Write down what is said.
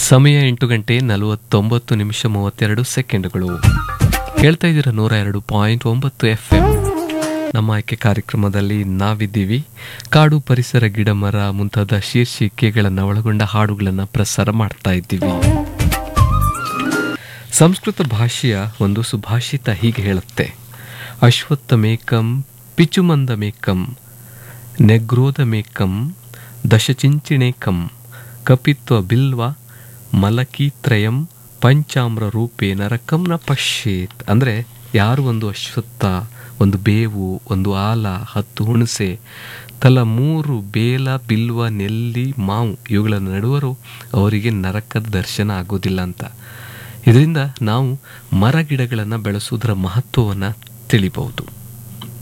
ಸಮಯ ಎಂಟು ಗಂಟೆ ನಲವತ್ತೊಂಬತ್ತು ನಿಮಿಷ ಮೂವತ್ತೆರಡು ಸೆಕೆಂಡ್ಗಳು ಕೇಳ್ತಾ ಇದ್ದೀರಾ ನೂರ ಎರಡು ಪಾಯಿಂಟ್ ಒಂಬತ್ತು ಎಫ್ ಎಂ ನಮ್ಮ ಆಯ್ಕೆ ಕಾರ್ಯಕ್ರಮದಲ್ಲಿ ನಾವಿದ್ದೀವಿ ಕಾಡು ಪರಿಸರ ಗಿಡ ಮರ ಮುಂತಾದ ಶೀರ್ಷಿಕೆಗಳನ್ನು ಒಳಗೊಂಡ ಹಾಡುಗಳನ್ನು ಪ್ರಸಾರ ಮಾಡ್ತಾ ಇದ್ದೀವಿ ಸಂಸ್ಕೃತ ಭಾಷೆಯ ಒಂದು ಸುಭಾಷಿತ ಹೀಗೆ ಹೇಳುತ್ತೆ ಅಶ್ವತ್ಥಮೇಕಂ ಪಿಚುಮಂದಮೇಕಂ ನೆಗ್ರೋಧಮೇಕಂ ದಶಚಿಂಚಿಣೇಕಂ ಕಪಿತ್ವ ಬಿಲ್ವ ಮಲಕೀತ್ರಯಂ ಪಂಚಾಮ್ರ ರೂಪೇ ನರಕಂ ನ ಪಶ್ಯೇತ್ ಅಂದರೆ ಯಾರು ಒಂದು ಅಶ್ವತ್ಥ ಒಂದು ಬೇವು ಒಂದು ಆಲ ಹತ್ತು ಹುಣಸೆ ತಲ ಮೂರು ಬೇಲ ಬಿಲ್ವ ನೆಲ್ಲಿ ಮಾವು ಇವುಗಳ ನಡುವರು ಅವರಿಗೆ ನರಕದ ದರ್ಶನ ಆಗೋದಿಲ್ಲ ಅಂತ ಇದರಿಂದ ನಾವು ಮರ ಗಿಡಗಳನ್ನು ಬೆಳೆಸುವುದರ ಮಹತ್ವವನ್ನು ತಿಳಿಬಹುದು